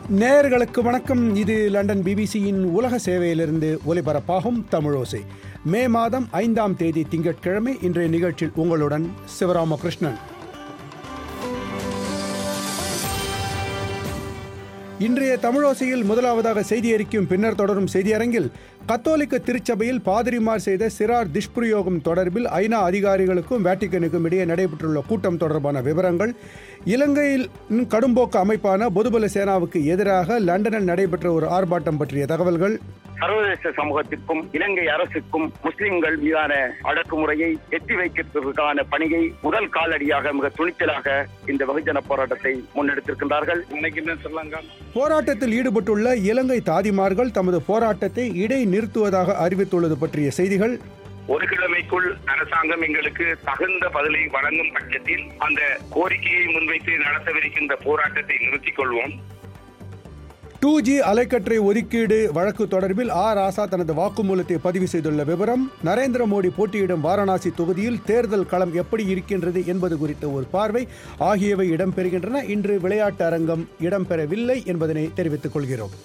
நேயர்களுக்கு வணக்கம் இது லண்டன் பிபிசியின் உலக சேவையிலிருந்து ஒலிபரப்பாகும் தமிழோசை மே மாதம் ஐந்தாம் தேதி திங்கட்கிழமை இன்றைய நிகழ்ச்சியில் உங்களுடன் சிவராமகிருஷ்ணன் இன்றைய தமிழோசையில் முதலாவதாக செய்தி அறிக்கையும் பின்னர் தொடரும் செய்தியரங்கில் கத்தோலிக்க திருச்சபையில் பாதிரிமார் செய்த சிறார் துஷ்பிரயோகம் தொடர்பில் ஐநா அதிகாரிகளுக்கும் வேட்டிக்கனுக்கும் இடையே நடைபெற்றுள்ள கூட்டம் தொடர்பான விவரங்கள் இலங்கையில் கடும்போக்கு அமைப்பான பொதுபல சேனாவுக்கு எதிராக லண்டனில் நடைபெற்ற ஒரு ஆர்ப்பாட்டம் பற்றிய தகவல்கள் சர்வதேச சமூகத்திற்கும் இலங்கை அரசுக்கும் முஸ்லிம்கள் மீதான அடக்குமுறையை எட்டி வைக்கிறதுக்கான பணியை முதல் காலடியாக மிக துணிச்சலாக இந்த வெகுஜன போராட்டத்தை முன்னெடுத்திருக்கின்றார்கள் இன்னைக்கு என்ன ஸ்ரீலங்கா போராட்டத்தில் ஈடுபட்டுள்ள இலங்கை தாதிமார்கள் தமது போராட்டத்தை இடை நிறுத்துவதாக அறிவித்துள்ளது பற்றிய செய்திகள் ஒரு கிழமைக்குள் அரசாங்கம் எங்களுக்கு தகுந்த பதிலை வழங்கும் பட்சத்தில் அந்த கோரிக்கையை முன்வைத்து நடத்தவிருக்கின்ற போராட்டத்தை நிறுத்திக் கொள்வோம் டூ ஜி அலைக்கற்றை ஒதுக்கீடு வழக்கு தொடர்பில் ஆ ராசா தனது வாக்குமூலத்தை பதிவு செய்துள்ள விவரம் நரேந்திர மோடி போட்டியிடும் வாரணாசி தொகுதியில் தேர்தல் களம் எப்படி இருக்கின்றது என்பது குறித்த ஒரு பார்வை ஆகியவை இடம்பெறுகின்றன இன்று விளையாட்டு அரங்கம் இடம்பெறவில்லை என்பதனை தெரிவித்துக் கொள்கிறோம்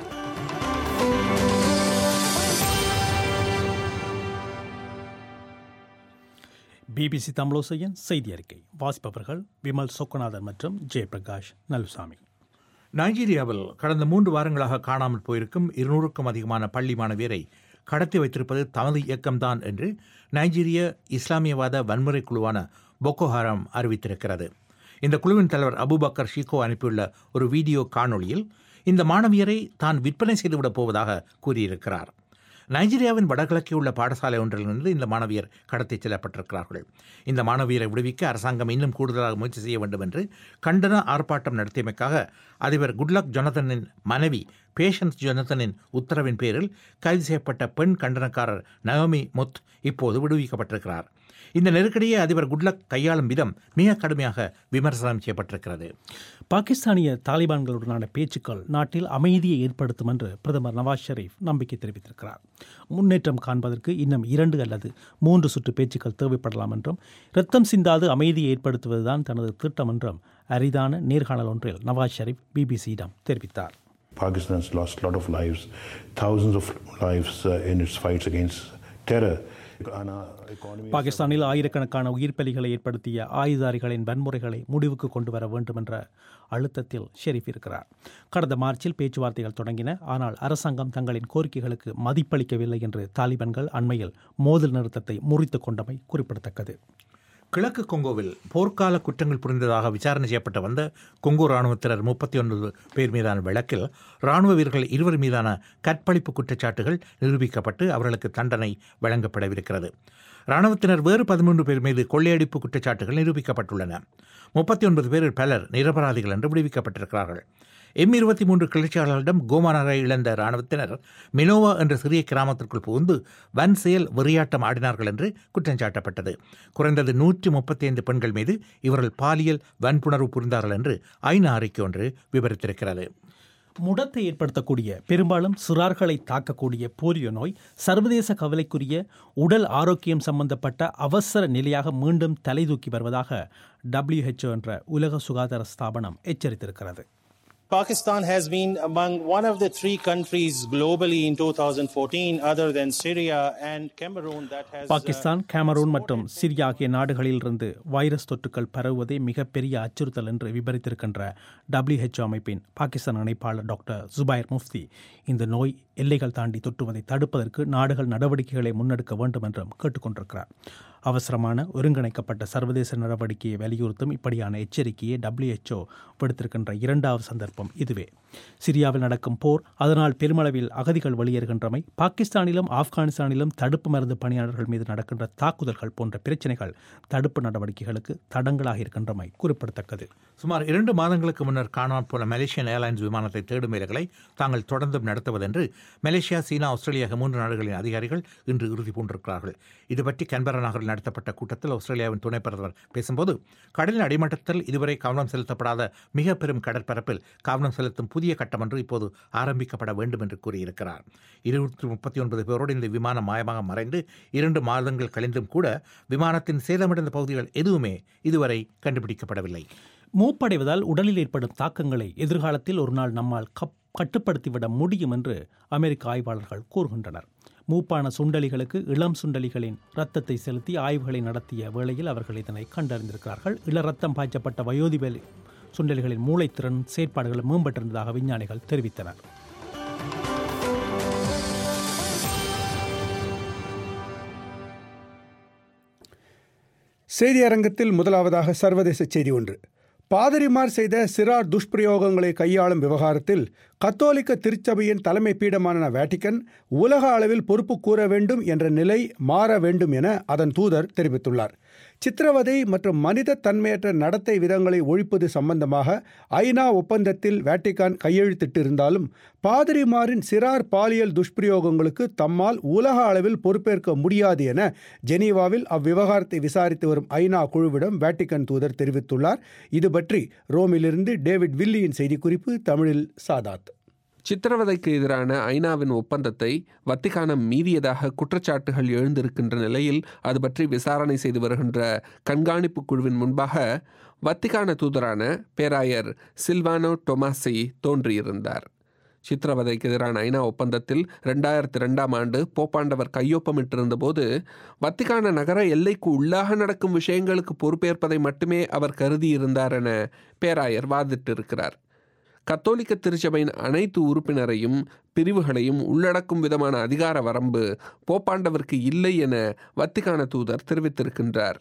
பிபிசி தமிழோசையின் செய்தி அறிக்கை வாசிப்பவர்கள் விமல் சொக்கநாதன் மற்றும் ஜெயபிரகாஷ் நலுசாமி நைஜீரியாவில் கடந்த மூன்று வாரங்களாக காணாமல் போயிருக்கும் இருநூறுக்கும் அதிகமான பள்ளி மாணவியரை கடத்தி வைத்திருப்பது தமது இயக்கம்தான் என்று நைஜீரிய இஸ்லாமியவாத வன்முறை குழுவான பொக்கோ ஹராம் அறிவித்திருக்கிறது இந்த குழுவின் தலைவர் அபுபக்கர் ஷீகோ அனுப்பியுள்ள ஒரு வீடியோ காணொளியில் இந்த மாணவியரை தான் விற்பனை செய்துவிடப் போவதாக கூறியிருக்கிறார் நைஜீரியாவின் வடகிழக்கே உள்ள பாடசாலை ஒன்றிலிருந்து இந்த மாணவியர் கடத்திச் செல்லப்பட்டிருக்கிறார்கள் இந்த மாணவியரை விடுவிக்க அரசாங்கம் இன்னும் கூடுதலாக முயற்சி செய்ய வேண்டும் என்று கண்டன ஆர்ப்பாட்டம் நடத்தியமைக்காக அதிபர் குட்லக் ஜொனதனின் மனைவி பேஷன்ஸ் ஜொனதனின் உத்தரவின் பேரில் கைது செய்யப்பட்ட பெண் கண்டனக்காரர் நயோமி முத் இப்போது விடுவிக்கப்பட்டிருக்கிறார் இந்த நெருக்கடியை அதிபர் குட்லக் கையாளும் விதம் மிக கடுமையாக விமர்சனம் செய்யப்பட்டிருக்கிறது பாகிஸ்தானிய தாலிபான்களுடனான பேச்சுக்கள் நாட்டில் அமைதியை ஏற்படுத்தும் என்று பிரதமர் நவாஸ் ஷெரீப் நம்பிக்கை தெரிவித்திருக்கிறார் முன்னேற்றம் காண்பதற்கு இன்னும் இரண்டு அல்லது மூன்று சுற்று பேச்சுக்கள் தேவைப்படலாம் என்றும் இரத்தம் சிந்தாது அமைதியை ஏற்படுத்துவதுதான் தனது திட்டம் என்றும் அரிதான நேர்காணல் ஒன்றில் நவாஸ் ஷெரீப் பிபிசியிடம் தெரிவித்தார் Pakistan has lost a lot of lives, thousands of lives uh, in its fights against terror. And our economy is- பாகிஸ்தானில் ஆயிரக்கணக்கான உயிர்ப்பலிகளை ஏற்படுத்திய ஆயுதாரிகளின் வன்முறைகளை முடிவுக்கு கொண்டு வர வேண்டும் என்ற அழுத்தத்தில் ஷெரீப் இருக்கிறார் கடந்த மார்ச்சில் பேச்சுவார்த்தைகள் தொடங்கின ஆனால் அரசாங்கம் தங்களின் கோரிக்கைகளுக்கு மதிப்பளிக்கவில்லை என்று தாலிபான்கள் அண்மையில் மோதல் நிறுத்தத்தை முறித்துக் கொண்டமை குறிப்பிடத்தக்கது கிழக்கு கொங்கோவில் போர்க்கால குற்றங்கள் புரிந்ததாக விசாரணை செய்யப்பட்டு வந்த கொங்கோ ராணுவத்தினர் முப்பத்தி ஒன்பது பேர் மீதான வழக்கில் ராணுவ வீரர்கள் இருவர் மீதான கற்பழிப்பு குற்றச்சாட்டுகள் நிரூபிக்கப்பட்டு அவர்களுக்கு தண்டனை வழங்கப்படவிருக்கிறது ராணுவத்தினர் வேறு பதிமூன்று பேர் மீது கொள்ளையடிப்பு குற்றச்சாட்டுகள் நிரூபிக்கப்பட்டுள்ளன முப்பத்தி ஒன்பது பேரில் பலர் நிரபராதிகள் என்று விடுவிக்கப்பட்டிருக்கிறார்கள் எம் இருபத்தி மூன்று கிளர்ச்சியாளர்களிடம் கோமானரை இழந்த இராணுவத்தினர் மினோவா என்ற சிறிய கிராமத்திற்குள் புகுந்து வன் செயல் வெறியாட்டம் ஆடினார்கள் என்று குற்றம் சாட்டப்பட்டது குறைந்தது நூற்றி முப்பத்தி ஐந்து பெண்கள் மீது இவர்கள் பாலியல் வன்புணர்வு புரிந்தார்கள் என்று ஐநா அறிக்கை ஒன்று விவரித்திருக்கிறது முடத்தை ஏற்படுத்தக்கூடிய பெரும்பாலும் சிறார்களை தாக்கக்கூடிய போலியோ நோய் சர்வதேச கவலைக்குரிய உடல் ஆரோக்கியம் சம்பந்தப்பட்ட அவசர நிலையாக மீண்டும் தலைதூக்கி வருவதாக WHO என்ற உலக சுகாதார ஸ்தாபனம் எச்சரித்திருக்கிறது Pakistan has been among one of the three countries globally in 2014, other than Syria and Cameroon, that has. uh, Pakistan Cameroon மற்றும் சிரியா ஆகிய நாடுகளிலிருந்து வைரஸ் தொற்றுக்கள் பரவுவதே மிகப்பெரிய அச்சுறுத்தல் என்று விவரித்திருக்கின்ற WHO அமைப்பின் பாகிஸ்தான் இணைப்பாளர் டாக்டர் ஜுபைர் முஃப்தி இந்த நோய் எல்லைகள் தாண்டி தொற்றுவதை தடுப்பதற்கு நாடுகள் நடவடிக்கைகளை முன்னெடுக்க வேண்டும் என்றும் கேட்டுக்கொண்டிருக்கிறார் அவசரமான ஒருங்கிணைக்கப்பட்ட சர்வதேச நடவடிக்கையை வலியுறுத்தும் இப்படியான எச்சரிக்கையை WHO விடுத்திருக்கின்ற இரண்டாவது சந்தர்ப்பம் இதுவே சிரியாவில் நடக்கும் போர் அதனால் பெருமளவில் அகதிகள் வெளியேறுகின்றமை பாகிஸ்தானிலும் ஆப்கானிஸ்தானிலும் தடுப்பு மருந்து பணியாளர்கள் மீது நடக்கின்ற தாக்குதல்கள் போன்ற பிரச்சனைகள் தடுப்பு நடவடிக்கைகளுக்கு தடங்களாக இருக்கின்றமை குறிப்பிடத்தக்கது சுமார் இரண்டு மாதங்களுக்கு முன்னர் காணாமல் போன மலேசியன் ஏர்லைன்ஸ் விமானத்தை தேடும் வேலைகளை தாங்கள் தொடர்ந்தும் நடத்துவதென்று மலேசியா சீனா ஆஸ்திரேலியா ஆகிய மூன்று நாடுகளின் அதிகாரிகள் இன்று உறுதி பூண்டிருக்கிறார்கள் இது பற்றி கன்பரா நகரில் நடத்தப்பட்ட கூட்டத்தில் ஆஸ்திரேலியாவின் துணை பிரதமர் பேசும்போது கடலின் அடிமட்டத்தில் இதுவரை கவனம் செலுத்தப்படாத மிக பெரும் கடற்பரப்பில் கவனம் செலுத்தும் புதிய கட்டம் ஒன்று இப்போது ஆரம்பிக்கப்பட வேண்டும் என்று கூறியிருக்கிறார் இருநூற்றி முப்பத்தி ஒன்பது பேரோடு இந்த விமானம் மாயமாக மறைந்து இரண்டு மாதங்கள் கழிந்தும் கூட விமானத்தின் சேதமடைந்த பகுதிகள் எதுவுமே இதுவரை கண்டுபிடிக்கப்படவில்லை மூப்படைவதால் உடலில் ஏற்படும் தாக்கங்களை எதிர்காலத்தில் ஒரு நாள் நம்மால் கப் கட்டுப்படுத்திவிட முடியும் என்று அமெரிக்க ஆய்வாளர்கள் கூறுகின்றனர் மூப்பான சுண்டலிகளுக்கு இளம் சுண்டலிகளின் இரத்தத்தை செலுத்தி ஆய்வுகளை நடத்திய வேளையில் அவர்கள் இதனை கண்டறிந்திருக்கிறார்கள் இள ரத்தம் பாய்ச்சப்பட்ட வயோதிப சுண்டலிகளின் மூளைத்திறன் செயற்பாடுகள் மேம்பட்டிருந்ததாக விஞ்ஞானிகள் தெரிவித்தனர் செய்தி அரங்கத்தில் முதலாவதாக சர்வதேச செய்தி ஒன்று பாதிரிமார் செய்த சிறார் துஷ்பிரயோகங்களை கையாளும் விவகாரத்தில் கத்தோலிக்க திருச்சபையின் தலைமை பீடமான வேட்டிக்கன் உலக அளவில் பொறுப்பு கூற வேண்டும் என்ற நிலை மாற வேண்டும் என அதன் தூதர் தெரிவித்துள்ளார் சித்திரவதை மற்றும் மனித தன்மையற்ற நடத்தை விதங்களை ஒழிப்பது சம்பந்தமாக ஐநா ஒப்பந்தத்தில் வேட்டிகான் கையெழுத்திட்டிருந்தாலும் பாதிரிமாரின் சிறார் பாலியல் துஷ்பிரயோகங்களுக்கு தம்மால் உலக அளவில் பொறுப்பேற்க முடியாது என ஜெனீவாவில் அவ்விவகாரத்தை விசாரித்து வரும் ஐநா குழுவிடம் வேட்டிகன் தூதர் தெரிவித்துள்ளார் இது பற்றி ரோமிலிருந்து டேவிட் வில்லியின் செய்திக்குறிப்பு தமிழில் சாதாத் சித்திரவதைக்கு எதிரான ஐநாவின் ஒப்பந்தத்தை வத்திகானம் மீறியதாக குற்றச்சாட்டுகள் எழுந்திருக்கின்ற நிலையில் அது பற்றி விசாரணை செய்து வருகின்ற கண்காணிப்பு குழுவின் முன்பாக வத்திகான தூதரான பேராயர் சில்வானோ டொமாசி தோன்றியிருந்தார் சித்திரவதைக்கு எதிரான ஐநா ஒப்பந்தத்தில் ரெண்டாயிரத்தி ரெண்டாம் ஆண்டு போப்பாண்டவர் கையொப்பமிட்டிருந்த போது வத்திகான நகர எல்லைக்கு உள்ளாக நடக்கும் விஷயங்களுக்கு பொறுப்பேற்பதை மட்டுமே அவர் கருதியிருந்தார் என பேராயர் வாதிட்டிருக்கிறார் கத்தோலிக்க திருச்சபையின் அனைத்து உறுப்பினரையும் பிரிவுகளையும் உள்ளடக்கும் விதமான அதிகார வரம்பு போப்பாண்டவருக்கு இல்லை என வத்திகான தூதர் தெரிவித்திருக்கின்றார்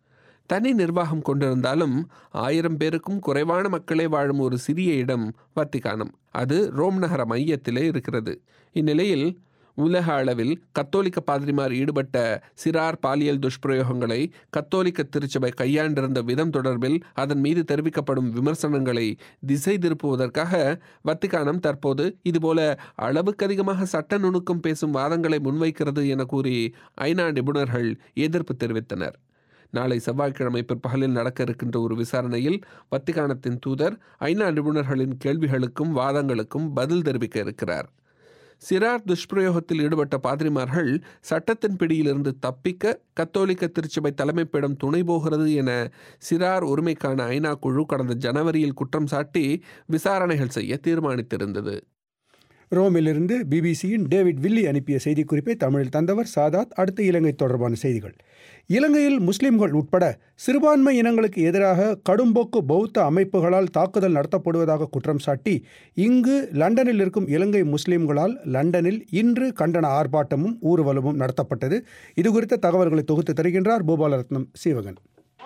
தனி நிர்வாகம் கொண்டிருந்தாலும் ஆயிரம் பேருக்கும் குறைவான மக்களே வாழும் ஒரு சிறிய இடம் வத்திகானம் அது ரோம் நகர மையத்திலே இருக்கிறது இந்நிலையில் உலக அளவில் கத்தோலிக்க பாதிரிமார் ஈடுபட்ட சிறார் பாலியல் துஷ்பிரயோகங்களை கத்தோலிக்க திருச்சபை கையாண்டிருந்த விதம் தொடர்பில் அதன் மீது தெரிவிக்கப்படும் விமர்சனங்களை திசை திருப்புவதற்காக வத்திகானம் தற்போது இதுபோல அளவுக்கு அதிகமாக சட்ட நுணுக்கம் பேசும் வாதங்களை முன்வைக்கிறது என கூறி ஐநா நிபுணர்கள் எதிர்ப்பு தெரிவித்தனர் நாளை செவ்வாய்க்கிழமை பிற்பகலில் நடக்க இருக்கின்ற ஒரு விசாரணையில் வத்திகானத்தின் தூதர் ஐநா நிபுணர்களின் கேள்விகளுக்கும் வாதங்களுக்கும் பதில் தெரிவிக்க இருக்கிறார் சிறார் துஷ்பிரயோகத்தில் ஈடுபட்ட பாதிரிமார்கள் சட்டத்தின் பிடியிலிருந்து தப்பிக்க கத்தோலிக்க திருச்சபை தலைமைப்பிடம் துணை போகிறது என சிறார் உரிமைக்கான ஐநா குழு கடந்த ஜனவரியில் குற்றம் சாட்டி விசாரணைகள் செய்ய தீர்மானித்திருந்தது ரோமிலிருந்து பிபிசியின் டேவிட் வில்லி அனுப்பிய செய்திக்குறிப்பை தமிழில் தந்தவர் சாதாத் அடுத்த இலங்கை தொடர்பான செய்திகள் இலங்கையில் முஸ்லிம்கள் உட்பட சிறுபான்மை இனங்களுக்கு எதிராக கடும்போக்கு பௌத்த அமைப்புகளால் தாக்குதல் நடத்தப்படுவதாக குற்றம் சாட்டி இங்கு லண்டனில் இருக்கும் இலங்கை முஸ்லிம்களால் லண்டனில் இன்று கண்டன ஆர்ப்பாட்டமும் ஊர்வலமும் நடத்தப்பட்டது இது குறித்த தகவல்களை தொகுத்து தருகின்றார் பூபாலரத்னம் சீவகன்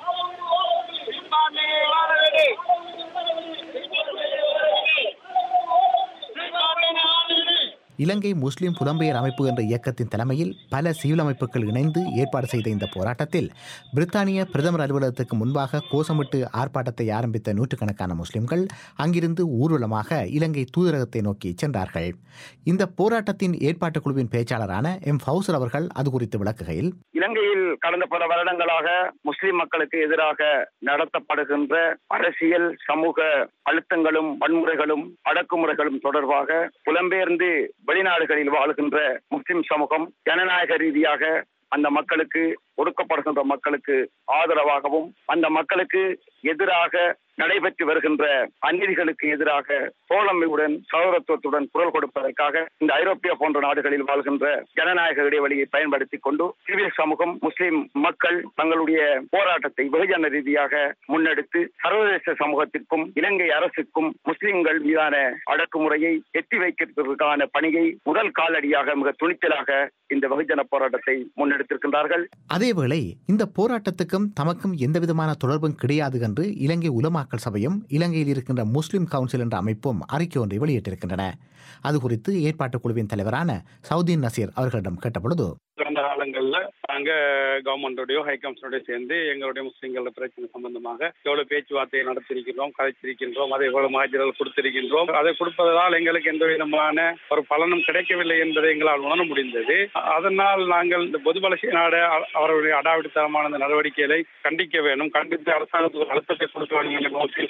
இலங்கை முஸ்லிம் புலம்பெயர் அமைப்பு என்ற இயக்கத்தின் தலைமையில் பல சிவில் அமைப்புகள் இணைந்து ஏற்பாடு செய்த இந்த போராட்டத்தில் பிரித்தானிய பிரதமர் அலுவலகத்துக்கு முன்பாக கோஷமிட்டு ஆர்ப்பாட்டத்தை ஆரம்பித்த நூற்றுக்கணக்கான முஸ்லிம்கள் அங்கிருந்து ஊர்வலமாக இலங்கை தூதரகத்தை நோக்கி சென்றார்கள் இந்த போராட்டத்தின் ஏற்பாட்டுக் குழுவின் பேச்சாளரான எம் ஃபவுசர் அவர்கள் அது குறித்து விளக்குகையில் இலங்கையில் கடந்த பல வருடங்களாக முஸ்லிம் மக்களுக்கு எதிராக நடத்தப்படுகின்ற அரசியல் சமூக அழுத்தங்களும் வன்முறைகளும் அடக்குமுறைகளும் தொடர்பாக புலம்பெயர்ந்து வெளிநாடுகளில் வாழ்கின்ற முஸ்லிம் சமூகம் ஜனநாயக ரீதியாக அந்த மக்களுக்கு ஒடுக்கப்படுகின்ற மக்களுக்கு ஆதரவாகவும் அந்த மக்களுக்கு எதிராக நடைபெற்று வருகின்ற அநீதிகளுக்கு எதிராக தோழமையுடன் சகோதரத்துவத்துடன் குரல் கொடுப்பதற்காக இந்த ஐரோப்பியா போன்ற நாடுகளில் வாழ்கின்ற ஜனநாயக இடைவெளியை பயன்படுத்திக் கொண்டு சிவில் சமூகம் முஸ்லிம் மக்கள் தங்களுடைய போராட்டத்தை வெகுஜன ரீதியாக முன்னெடுத்து சர்வதேச சமூகத்திற்கும் இலங்கை அரசுக்கும் முஸ்லிம்கள் மீதான அடக்குமுறையை எட்டி வைக்கிறதுக்கான பணியை முதல் காலடியாக மிக துணிச்சலாக இந்த வெகுஜன போராட்டத்தை முன்னெடுத்திருக்கின்றார்கள் அதேவேளை இந்த போராட்டத்துக்கும் தமக்கும் எந்தவிதமான தொடர்பும் கிடையாது என்று இலங்கை உலமாக்கல் சபையும் இலங்கையில் இருக்கின்ற முஸ்லிம் கவுன்சில் என்ற அமைப்பும் அறிக்கை ஒன்றை வெளியிட்டிருக்கின்றன அது குறித்து ஏற்பாட்டுக் குழுவின் தலைவரான சவுதீன் நசீர் அவர்களிடம் கேட்டபொழுது கடந்த காலங்களில் நாங்க கவர்மெண்டோடய ஹை கமிஷனோடய சேர்ந்து எங்களுடைய முஸ்லிம்களோட பிரச்சனை சம்பந்தமாக எவ்வளவு பேச்சுவார்த்தையை நடத்திருக்கின்றோம் கதைச்சிருக்கின்றோம் அதே போல மகாஜர்கள் கொடுத்திருக்கின்றோம் அதை கொடுப்பதால் எங்களுக்கு எந்த விதமான ஒரு பலனும் கிடைக்கவில்லை என்பதை எங்களால் உணர முடிந்தது அதனால் நாங்கள் இந்த பொதுபலசிய நாடு அவர்களுடைய அடாவிடித்தனமான இந்த நடவடிக்கைகளை கண்டிக்க வேண்டும் கண்டித்து அரசாங்கத்துக்கு அழுத்தத்தை கொடுக்க வேண்டும் என்ற நோக்கில்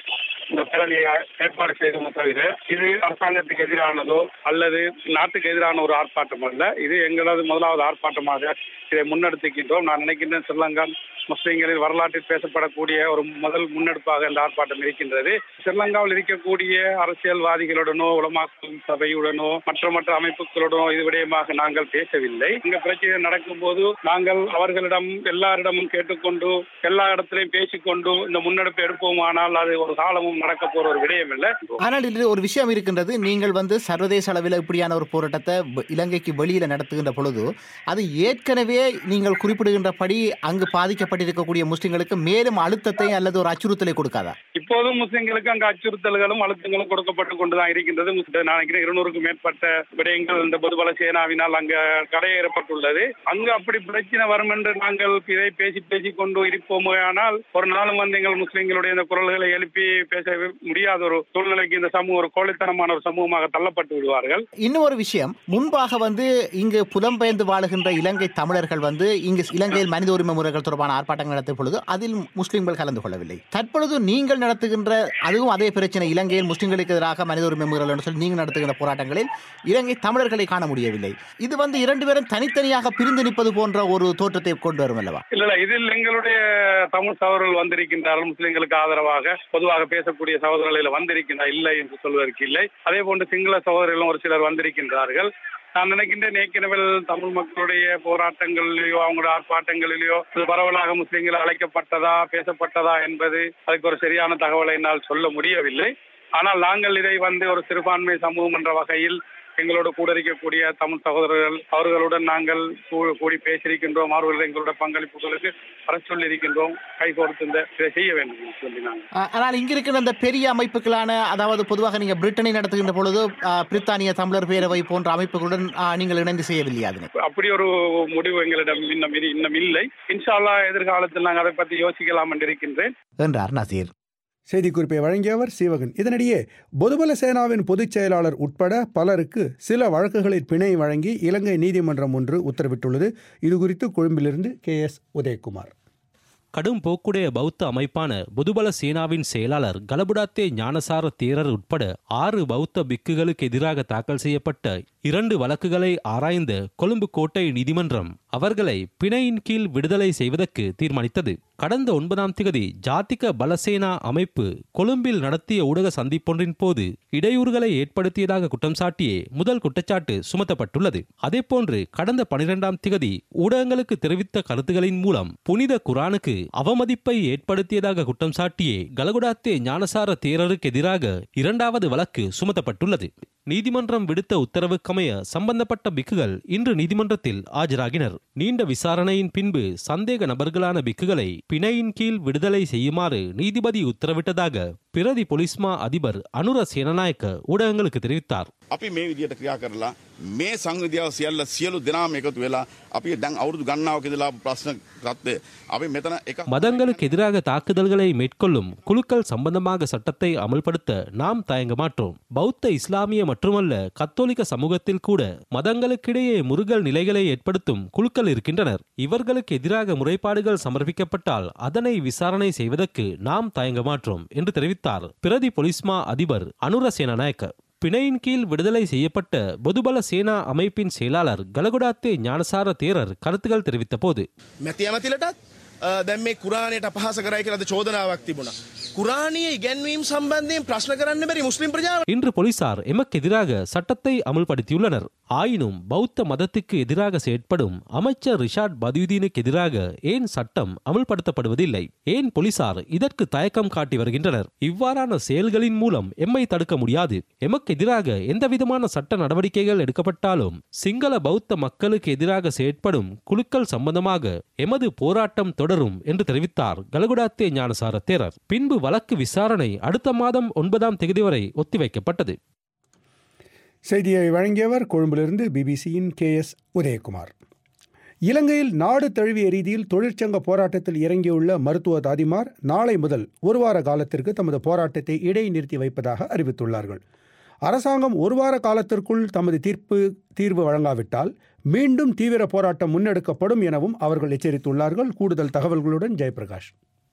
இந்த பேரணியை ஏற்பாடு செய்தோம் தவிர இது அரசாங்கத்துக்கு எதிரானதோ அல்லது நாட்டுக்கு எதிரான ஒரு ஆர்ப்பாட்டம் அல்ல இது எங்களது முதலாவது ஆர்ப்பாட்டமாக இதை முன்னெடுத்துக்கின்றோம் நான் நினைக்கின்றேன் ஸ்ரீலங்கா முஸ்லிம்களின் வரலாற்றில் பேசப்படக்கூடிய ஒரு முதல் முன்னெடுப்பாக இந்த ஆர்ப்பாட்டம் இருக்கின்றது ஸ்ரீலங்காவில் இருக்கக்கூடிய அரசியல்வாதிகளுடனோ உலமாக்கும் சபையுடனோ மற்ற மற்ற அமைப்புகளுடனோ இது விடயமாக நாங்கள் பேசவில்லை இங்க பிரச்சனை நடக்கும்போது நாங்கள் அவர்களிடம் எல்லாரிடமும் கேட்டுக்கொண்டு எல்லா இடத்திலையும் பேசிக்கொண்டு இந்த முன்னெடுப்பு எடுப்போமானால் அது ஒரு காலமும் நடக்க போற ஒரு விடயம் இல்லை ஆனால் இதில் ஒரு விஷயம் இருக்கின்றது நீங்கள் வந்து சர்வதேச அளவில் இப்படியான ஒரு போராட்டத்தை வ- இலங்கைக்கு வெளியில் நடத்துகின்ற பொழுது அது ஏற்கனவே நீங்கள் குறிப்பிடுகின்றபடி அங்கு பாதிக்கப்பட்டிருக்கக்கூடிய முஸ்லிம்களுக்கு மேலும் அழுத்தத்தை அல்லது ஒரு அச்சுறுத்தலை கொடுக்காதா இப்போதும் முஸ்லிம்களுக்கு அங்க அச்சுறுத்தல்களும் அழுத்தங்களும் கொடுக்கப்பட்டு கொண்டுதான் இருக்கின்றது முஸ்- நான் நினைக்கிறேன் இருநூறுக்கும் மேற்பட்ட விடயங்கள் இந்த பொதுபல சேனாவினால் அங்க கடையேறப்பட்டுள்ளது அங்கு அப்படி பிரச்சனை வரும் என்று நாங்கள் இதை பேசி பேசி கொண்டு இருப்போமானால் ஒரு நாளும் வந்து எங்கள் முஸ்லிம்களுடைய இந்த குரல்களை எழுப்பி பேச முடியாத ஒரு சூழ்நிலைக்கு இந்த சமூகம் ஒரு கோழைத்தனமான ஒரு சமூகமாக தள்ளப்பட்டு விடுவார்கள் இன்னும் ஒரு விஷயம் முன்பாக வந்து இங்கு புலம்பெயர்ந்து வாழுகின்ற இலங்கை தமிழர்கள் வந்து இங்கு இலங்கையில் மனித உரிமை முறைகள் தொடர்பான ஆர்ப்பாட்டங்கள் நடத்திய பொழுது அதில் முஸ்லிம்கள் கலந்து கொள்ளவில்லை தற்பொழுது நீங்கள் நடத்துகின்ற அதுவும் அதே பிரச்சனை இலங்கையில் முஸ்லிம்களுக்கு எதிராக மனித உரிமை முறைகள் என்று சொல்லி நீங்கள் நடத்துகின்ற போராட்டங்களில் இலங்கை தமிழர்களை காண முடியவில்லை இது வந்து இரண்டு பேரும் தனித்தனியாக பிரிந்து நிற்பது போன்ற ஒரு தோற்றத்தை கொண்டு வரும் அல்லவா இல்ல இல்ல இதில் எங்களுடைய தமிழ் சகோதரர்கள் வந்திருக்கின்றார்கள் முஸ்லிம்களுக்கு ஆதரவாக பொதுவாக பேசக்கூடிய சகோதரர்கள் வந்திருக்கின்றார் இல்லை என்று சொல்வதற்கு இல்லை அதே போன்று சிங்கள சகோதரர்களும் ஒரு சிலர் வந்திருக்கின்றார்கள் நான் நினைக்கின்றேன் ஏற்கனவே தமிழ் மக்களுடைய போராட்டங்களிலேயோ அவங்களுடைய ஆர்ப்பாட்டங்களிலேயோ இது பரவலாக முஸ்லிம்கள் அழைக்கப்பட்டதா பேசப்பட்டதா என்பது அதுக்கு ஒரு சரியான தகவலை என்னால் சொல்ல முடியவில்லை ஆனால் நாங்கள் இதை வந்து ஒரு சிறுபான்மை சமூகம் என்ற வகையில் எங்களோட கூட இருக்கக்கூடிய தமிழ் சகோதரர்கள் அவர்களுடன் நாங்கள் கூ- கூடி பேசியிருக்கின்றோம் அவர்கள் எங்களோட பங்களிப்புகளுக்கு வர சொல்லியிருக்கின்றோம் கை கொடுத்து இந்த இதை செய்ய வேண்டும் என்று சொல்லி நாங்கள் ஆ, ஆனால் இங்க இருக்கிற அந்த பெரிய அமைப்புகளான அதாவது பொதுவாக நீங்க பிரிட்டனை நடத்துகின்ற பொழுது ஆ, பிரித்தானிய தமிழர் பேரவை போன்ற அமைப்புகளுடன் ஆ, நீங்கள் இணைந்து செய்யவில்லையா அதனை அப்படி ஒரு முடிவு எங்களிடம் இன்னும் இரு- இன்னும் இல்லை இன்ஷா அல்லாஹ் எதிர்காலத்தில் நாங்கள் அதை பற்றி யோசிக்கலாம் என்று இருக்கின்றேன் என்றார் நசீர் செய்திக்குறிப்பை வழங்கியவர் சீவகன் இதனிடையே பொதுபல சேனாவின் பொதுச் செயலாளர் உட்பட பலருக்கு சில வழக்குகளில் பிணை வழங்கி இலங்கை நீதிமன்றம் ஒன்று உத்தரவிட்டுள்ளது இதுகுறித்து கொழும்பிலிருந்து கே எஸ் உதயகுமார் கடும் போக்குடைய பௌத்த அமைப்பான புதுபல சேனாவின் செயலாளர் கலபுடாத்தே ஞானசார தேரர் உட்பட ஆறு பௌத்த பிக்குகளுக்கு எதிராக தாக்கல் செய்யப்பட்ட இரண்டு வழக்குகளை ஆராய்ந்த கொழும்பு கோட்டை நீதிமன்றம் அவர்களை பிணையின் கீழ் விடுதலை செய்வதற்கு தீர்மானித்தது கடந்த ஒன்பதாம் திகதி ஜாதிக பலசேனா அமைப்பு கொழும்பில் நடத்திய ஊடக சந்திப்பொன்றின் போது இடையூறுகளை ஏற்படுத்தியதாக குற்றம் சாட்டியே முதல் குற்றச்சாட்டு சுமத்தப்பட்டுள்ளது அதேபோன்று கடந்த பனிரெண்டாம் திகதி ஊடகங்களுக்கு தெரிவித்த கருத்துகளின் மூலம் புனித குரானுக்கு அவமதிப்பை ஏற்படுத்தியதாக குற்றம் சாட்டியே கலகுடாத்தே ஞானசார தேரருக்கு எதிராக இரண்டாவது வழக்கு சுமத்தப்பட்டுள்ளது நீதிமன்றம் விடுத்த உத்தரவுக்கமைய சம்பந்தப்பட்ட பிக்குகள் இன்று நீதிமன்றத்தில் ஆஜராகினர் நீண்ட விசாரணையின் பின்பு சந்தேக நபர்களான பிக்குகளை பிணையின் கீழ் விடுதலை செய்யுமாறு நீதிபதி உத்தரவிட்டதாக பிரதி பொலிஸ்மா அதிபர் அனுர சேனநாயக்க ஊடகங்களுக்கு தெரிவித்தார் අපි මේ විදියට ක්‍රියා කරලා මේ සංවිධාව සියල්ල සියලු දෙනාම එකතු වෙලා අපි දැන් අවුරුදු ගණනාවක ඉඳලා ප්‍රශ්න ගත්තේ අපි මෙතන එක மதங்களுக்கு எதிராக தாக்குதல்களை மேற்கொள்ளும் குழுக்கள் சம்பந்தமாக சட்டத்தை அமல்படுத்த நாம் தயங்க மாட்டோம் பௌத்த இஸ்லாமிய மட்டுமல்ல கத்தோலிக்க சமூகத்தில் கூட மதங்களுக்கிடையே முருகல் நிலைகளை ஏற்படுத்தும் குழுக்கள் இருக்கின்றனர் இவர்களுக்கு எதிராக முறைப்பாடுகள் சமர்ப்பிக்கப்பட்டால் அதனை விசாரணை செய்வதற்கு நாம் தயங்க மாட்டோம் என்று தெரிவித்தார் பிரதி பொலிஸ்மா அதிபர் அனுர சேனநாயக்க பிணையின் கீழ் விடுதலை செய்யப்பட்ட பொதுபல சேனா அமைப்பின் செயலாளர் கலகுடாத்தே ஞானசார தேரர் கருத்துகள் தெரிவித்த போது මැති ඇමතිලටත් අ, දැන් මේ කුරාණයට අපහස කරයි කියලාද චෝදනාවක් තිබුණා. කුරාණයේ ඉගැන්වීම් සම්බන්ධයෙන් ප්‍රශ්න කරන්න බැරි මුස්ලිම් ප්‍රජාව இன்று போலீசார் எமக்கு எதிராக சட்டத்தை அமுல்படுத்தியுள்ளனர் ஆயினும் பௌத்த மதத்துக்கு எதிராக செயற்படும் அமைச்சர் ரிஷாட் பதுயுதீனுக்கு எதிராக ஏன் சட்டம் அமுல்படுத்தப்படுவதில்லை ஏன் போலீசார் இதற்கு தயக்கம் காட்டி வருகின்றனர் இவ்வாறான செயல்களின் மூலம் எம்மை தடுக்க முடியாது எமக்கு எதிராக எந்தவிதமான சட்ட நடவடிக்கைகள் எடுக்கப்பட்டாலும் சிங்கள பௌத்த மக்களுக்கு எதிராக செயற்படும் குழுக்கள் சம்பந்தமாக எமது போராட்டம் தொடரும் என்று தெரிவித்தார் கலகுடாத்தே ஞானசார தேரர் பின்பு வழக்கு விசாரணை அடுத்த மாதம் ஒன்பதாம் தேதி வரை ஒத்திவைக்கப்பட்டது செய்தியை வழங்கியவர் கொழும்பிலிருந்து பிபிசியின் கே எஸ் உதயகுமார் இலங்கையில் நாடு தழுவிய ரீதியில் தொழிற்சங்க போராட்டத்தில் இறங்கியுள்ள மருத்துவ தாதிமார் நாளை முதல் ஒரு வார காலத்திற்கு தமது போராட்டத்தை இடைநிறுத்தி வைப்பதாக அறிவித்துள்ளார்கள் அரசாங்கம் ஒரு வார காலத்திற்குள் தமது தீர்ப்பு தீர்வு வழங்காவிட்டால் மீண்டும் தீவிர போராட்டம் முன்னெடுக்கப்படும் எனவும் அவர்கள் எச்சரித்துள்ளார்கள் கூடுதல் தகவல்களுடன் ஜெயபிரகாஷ்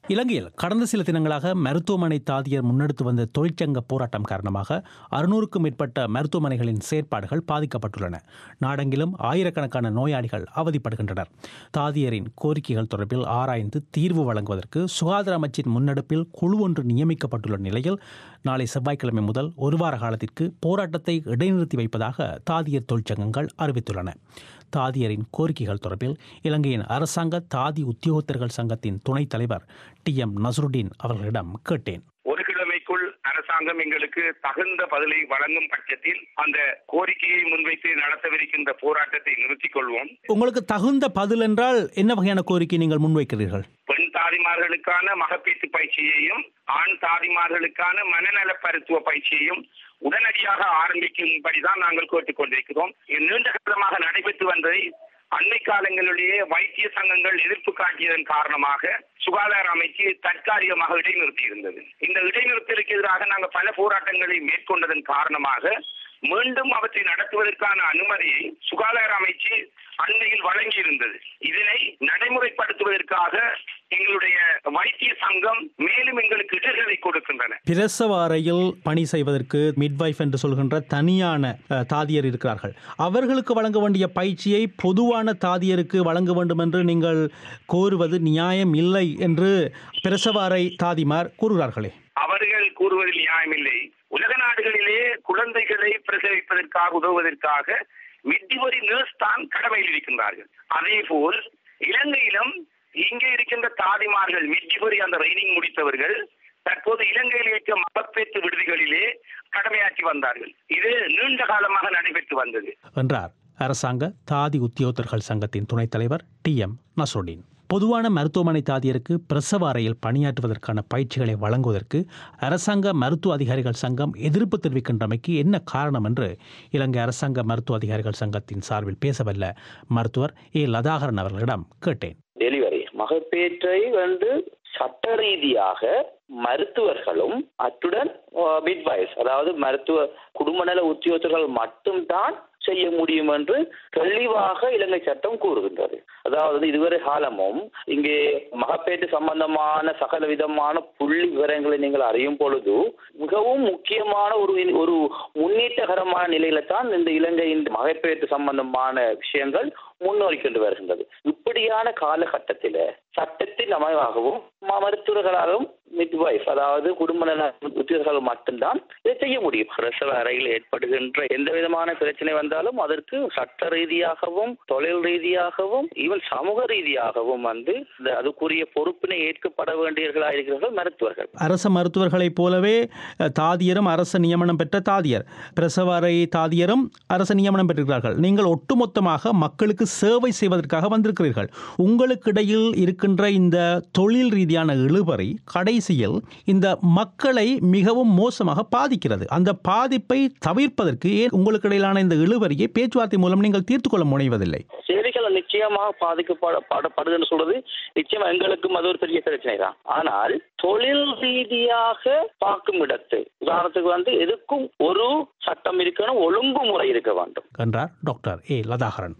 இலங்கையில் கடந்த சில தினங்களாக மருத்துவமனை தாதியர் முன்னெடுத்து வந்த தொழிற்சங்க போராட்டம் காரணமாக அறுநூறுக்கும் மேற்பட்ட மருத்துவமனைகளின் செயற்பாடுகள் பாதிக்கப்பட்டுள்ளன நாடெங்கிலும் ஆயிரக்கணக்கான நோயாளிகள் அவதிப்படுகின்றனர் தாதியரின் கோரிக்கைகள் தொடர்பில் ஆராய்ந்து தீர்வு வழங்குவதற்கு சுகாதார அமைச்சின் முன்னெடுப்பில் குழு ஒன்று நியமிக்கப்பட்டுள்ள நிலையில் நாளை செவ்வாய்க்கிழமை முதல் ஒரு வார காலத்திற்கு போராட்டத்தை இடைநிறுத்தி வைப்பதாக தாதியர் தொழிற்சங்கங்கள் அறிவித்துள்ளன தாதியரின் கோரிக்கைகள் தொடர்பில் இலங்கையின் அரசாங்க தாதி உத்தியோகத்தர்கள் சங்கத்தின் துணைத் தலைவர் டி எம் நசருடீன் அவர்களிடம் கேட்டேன் ஒரு கிழமைக்குள் அரசாங்கம் எங்களுக்கு தகுந்த பதிலை வழங்கும் பட்சத்தில் அந்த கோரிக்கையை முன்வைத்து நடத்தவிருக்கின்ற போராட்டத்தை நிறுத்திக் கொள்வோம் உங்களுக்கு தகுந்த பதில் என்றால் என்ன வகையான கோரிக்கை நீங்கள் முன்வைக்கிறீர்கள் பெண் தாதிமார்களுக்கான மகப்பீட்டு பயிற்சியையும் ஆண் தாதிமார்களுக்கான மனநல மருத்துவ பயிற்சியையும் உடனடியாக ஆரம்பிக்கும்படிதான் நாங்கள் கேட்டுக் கொண்டிருக்கிறோம் இது நீண்ட காலமாக நடைபெற்று வந்ததை அண்மை காலங்களிலேயே வைத்திய சங்கங்கள் எதிர்ப்பு காட்டியதன் காரணமாக சுகாதார அமைச்சு தற்காலிகமாக இடைநிறுத்தி இருந்தது இந்த இடைநிறுத்தலுக்கு எதிராக நாங்கள் பல போராட்டங்களை மேற்கொண்டதன் காரணமாக மீண்டும் அவற்றை நடத்துவதற்கான அனுமதியை சுகாதார அமைச்சு அண்மையில் வழங்கியிருந்தது இதனை நடைமுறைப்படுத்துவதற்காக எங்களுடைய வைத்திய சங்கம் மேலும் எங்களுக்கு இடர்களை கொடுக்கின்றன பிரசவ அறையில் பணி செய்வதற்கு மிட்வைஃப் என்று சொல்கின்ற தனியான அஹ், தாதியர் இருக்கிறார்கள் அவர்களுக்கு வழங்க வேண்டிய பயிற்சியை பொதுவான தாதியருக்கு வழங்க வேண்டும் என்று நீங்கள் கோருவது நியாயம் இல்லை என்று பிரசவ அறை தாதிமார் கூறுகிறார்களே அவர்கள் கூறுவதில் நியாயமில்லை உலக நாடுகளிலே குழந்தைகளை பிரசவிப்பதற்காக உதவுவதற்காக மிட்டிவரி நர்ஸ் தான் கடமையில் இருக்கின்றார்கள் அதே போல் இலங்கையிலும் இங்கே இருக்கின்ற தாதிமார்கள் மிட்டிவரி அந்த ட்ரைனிங் முடித்தவர்கள் தற்போது இலங்கையில் இருக்க மகப்பேற்று விடுதிகளிலே கடமையாற்றி வந்தார்கள் இது நீண்ட காலமாக நடைபெற்று வந்தது என்றார் அரசாங்க தாதி உத்தியோகத்தர்கள் சங்கத்தின் துணைத் தலைவர் டி எம் நசருடீன் பொதுவான மருத்துவமனை தாதியருக்கு பிரசவ அறையில் பணியாற்றுவதற்கான பயிற்சிகளை வழங்குவதற்கு அரசாங்க மருத்துவ அதிகாரிகள் சங்கம் எதிர்ப்பு தெரிவிக்கின்றமைக்கு என்ன காரணம் என்று இலங்கை அரசாங்க மருத்துவ அதிகாரிகள் சங்கத்தின் சார்பில் பேசவல்ல மருத்துவர் ஏ லதாகரன் அவர்களிடம் கேட்டேன் டெலிவரி மகப்பேற்றை வந்து சட்ட ரீதியாக மருத்துவர்களும் அத்துடன் மிட்வைஸ் அதாவது மருத்துவ குடும்பநல உத்தியோகத்தர்கள் மட்டும்தான் செய்ய முடியும் என்று தெளிவாக இலங்கை சட்டம் கூறுகின்றது அதாவது இதுவரை காலமும் இங்கே மகப்பேட்டு சம்பந்தமான சகல விதமான புள்ளி விவரங்களை நீங்கள் அறியும் பொழுது மிகவும் முக்கியமான ஒரு ஒரு முன்னேற்றகரமான நிலையில தான் இந்த இலங்கையின் மகப்பேட்டு சம்பந்தமான விஷயங்கள் முன்னோக்கி வருகின்றது இப்படியான காலகட்டத்தில சட்டத்தின் அமைவாகவும் ம- மருத்துவர்களாலும் மிட்வைஃப் அதாவது குடும்ப நல உத்தியோகர்கள் மட்டும்தான் இதை செய்ய முடியும் பிரசவ அறையில் ஏற்படுகின்ற எந்த விதமான பிரச்சனை வந்தாலும் அதற்கு சட்ட ரீதியாகவும் தொழில் ரீதியாகவும் ஈவன் சமூக ரீதியாகவும் வந்து இந்த அதுக்குரிய பொறுப்பினை ஏற்கப்பட வேண்டியவர்களாக இருக்கிறார்கள் மருத்துவர்கள் அரச மருத்துவர்களைப் போலவே அஹ், தாதியரும் அரச நியமனம் பெற்ற தாதியர் பிரசவ அறை தாதியரும் அரச நியமனம் பெற்றிருக்கிறார்கள் நீங்கள் ஒட்டுமொத்தமாக மக்களுக்கு சேவை செய்வதற்காக வந்திருக்கிறீர்கள் உங்களுக்கிடையில் இருக்கின்ற இந்த தொழில் ரீதியான இழுபறி கடைசியில் இந்த மக்களை மிகவும் மோசமாக பாதிக்கிறது அந்த பாதிப்பை தவிர்ப்பதற்கு ஏன் உங்களுக்கு இடையிலான இந்த இழுபறியை பேச்சுவார்த்தை மூலம் நீங்கள் தீர்த்து கொள்ள முனைவதில்லை சேவைகள் நிச்சயமாக பாதிக்கப்படுதுன்னு சொல்றது நிச்சயமா எங்களுக்கும் அது ஒரு பெரிய பிரச்சனை தான் ஆனால் தொழில் ரீதியாக பார்க்கும் இடத்து உதாரணத்துக்கு வந்து எதுக்கும் ஒரு சட்டம் இருக்கணும் ஒழுங்குமுறை இருக்க வேண்டும் என்றார் டாக்டர் ஏ லதாகரன்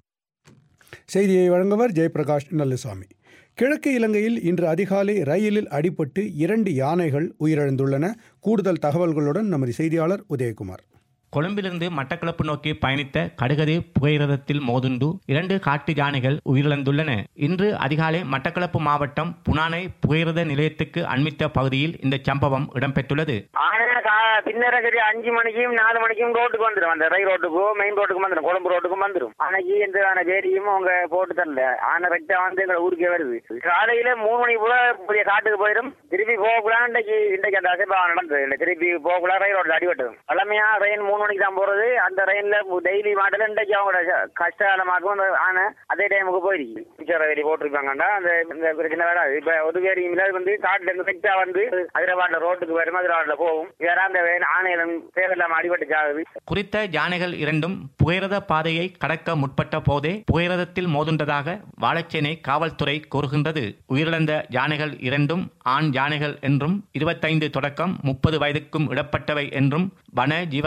செய்தியை வழங்குவர் ஜெயபிரகாஷ் நல்லுசாமி கிழக்கு இலங்கையில் இன்று அதிகாலை ரயிலில் அடிபட்டு இரண்டு யானைகள் உயிரிழந்துள்ளன கூடுதல் தகவல்களுடன் நமது செய்தியாளர் உதயகுமார் கொழும்பிலிருந்து மட்டக்களப்பு நோக்கி பயணித்த கடுகதி புகையிரதத்தில் மோதுண்டு இரண்டு காட்டு யானைகள் உயிரிழந்துள்ளன இன்று அதிகாலை மட்டக்களப்பு மாவட்டம் புனானை புகையிரத நிலையத்துக்கு அண்மித்த பகுதியில் இந்த சம்பவம் இடம்பெற்றுள்ளது ஆனா கா- பின்னர சரி அஞ்சு மணிக்கும் நாலு மணிக்கும் ரோட்டுக்கு வந்துடும் அந்த ரயில் ரோட்டுக்கோ மெயின் ரோட்டுக்கு வந்துடும் கொழும்பு ரோட்டுக்கும் வந்துடும் அன்னைக்கு எந்த ஆன வேடியும் அவங்க போட்டு தரல ஆனா ரெக்டா வந்து எங்களை ஊருக்கே வருது காலையில மூணு மணி போல பெரிய காட்டுக்கு போயிடும் திருப்பி போகக்கூடாது இன்றைக்கு இன்றைக்கு அந்த அசைப்பா நடந்தது இல்லை திருப்பி போகக்கூடாது ரயில் ரோட்டில் அடிபட்டது பழமையா ரயில் மூணு மணிக்கு தான் போறது அந்த ரயில்ல டெய்லி மாடல இன்றைக்கு அவங்களோட கஷ்டகாலமாக்கும் அந்த ஆனை அதே டைமுக்கு போயிருக்கு பிக்சர் வேலி போட்டிருப்பாங்கடா அந்த இந்த பிரச்சனை வராது இப்ப ஒரு வேரி இல்லாத வந்து காட்டுல இருந்து ரெக்டா வந்து ஹைதராபாத்ல ரோட்டுக்கு வரும் ஹைதராபாத்ல போகும் வேற அந்த ஆணையில தேவையில்லாம அடிபட்டு சாகுது குறித்த யானைகள் இரண்டும் புகையிரத பாதையை கடக்க முற்பட்ட போதே புகையிரதத்தில் மோதுண்டதாக வாழைச்சேனை காவல்துறை கூறுகின்றது உயிரிழந்த யானைகள் இரண்டும் ஆண் யானைகள் என்றும் இருபத்தைந்து தொடக்கம் முப்பது வயதுக்கும் இடப்பட்டவை என்றும் வன ஜீவராசிகள்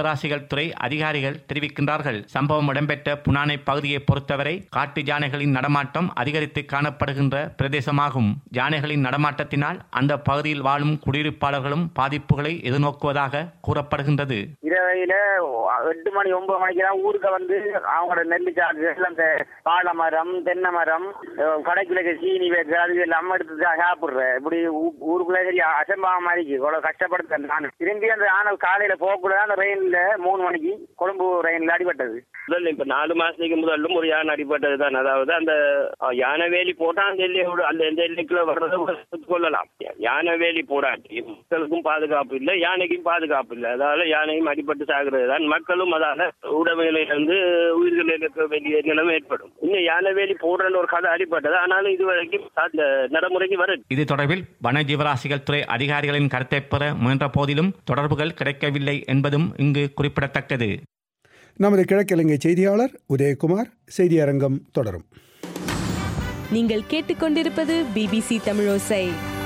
துறை அதிகாரிகள் தெரிவிக்கின்றார்கள் சம்பவம் இடம்பெற்ற புனானை பகுதியை பொறுத்தவரை காட்டு யானைகளின் நடமாட்டம் அதிகரித்து காணப்படுகின்ற பிரதேசமாகும் யானைகளின் நடமாட்டத்தினால் அந்த பகுதியில் வாழும் குடியிருப்பாளர்களும் பாதிப்புகளை எதிர்நோக்குவதாக கூறப்படுகின்றது இரவையில எட்டு மணி ஒன்பது மணிக்கு தான் ஊருக்கு வந்து அவங்களோட நெல்லு சாக்குகள் அந்த வாழை மரம் தென்னை மரம் அஹ் கடைக்குள்ள இருக்க சீனி வைக்க அது எல்லாம் எடுத்து தான் சாப்பிடுறேன் இப்படி ஊ- ஊருக்குள்ள சரி அசம்பாவம் மாதிரி இவ்வளவு கஷ்டப்படுத்தேன் நான் திரும்பி அந்த ஆனால் காலையில போகக்கூடாது அந்த ரெயின்ல மூணு மணிக்கு கொழும்பு ரெயின்ல அடிபட்டது முதல்ல இப்ப நாலு மாசத்துக்கு முதல்லும் ஒரு யானை அடிபட்டது தான் அதாவது அந்த அஹ், யானை வேலி போட்டா அந்த எல்லையோட அந்த எந்த எல்லைக்குள்ள வர்றதை கொள்ளலாம் யானை வேலி போடாட்டி மக்களுக்கும் பாதுகாப்பு இல்லை யானைக்கும் பாதுகாப்பு இல்லை அதால யானையும் அடிபட்டு சாகிறது தான் மக்களும் அதால உடமையிலிருந்து உயிர்களை இழக்க வேண்டிய நிலைமை ஏற்படும் இன்னும் யானை வேலி போடுறன்னு ஒரு கதை அடிபட்டது ஆனாலும் இது வரைக்கும் அந்த நடைமுறைக்கு வருது இது தொடர்பில் வன ஜீவராசிகள் துறை அதிகாரிகளின் கருத்தை பெற முயன்ற போதிலும் தொடர்புகள் கிடைக்கவில்லை என்பதும் இங்கு குறிப்பிடத்தக்கது நமது கிழக்கிழங்கை செய்தியாளர் உதயகுமார் செய்தி அரங்கம் தொடரும் நீங்கள் கேட்டுக்கொண்டிருப்பது பிபிசி தமிழோசை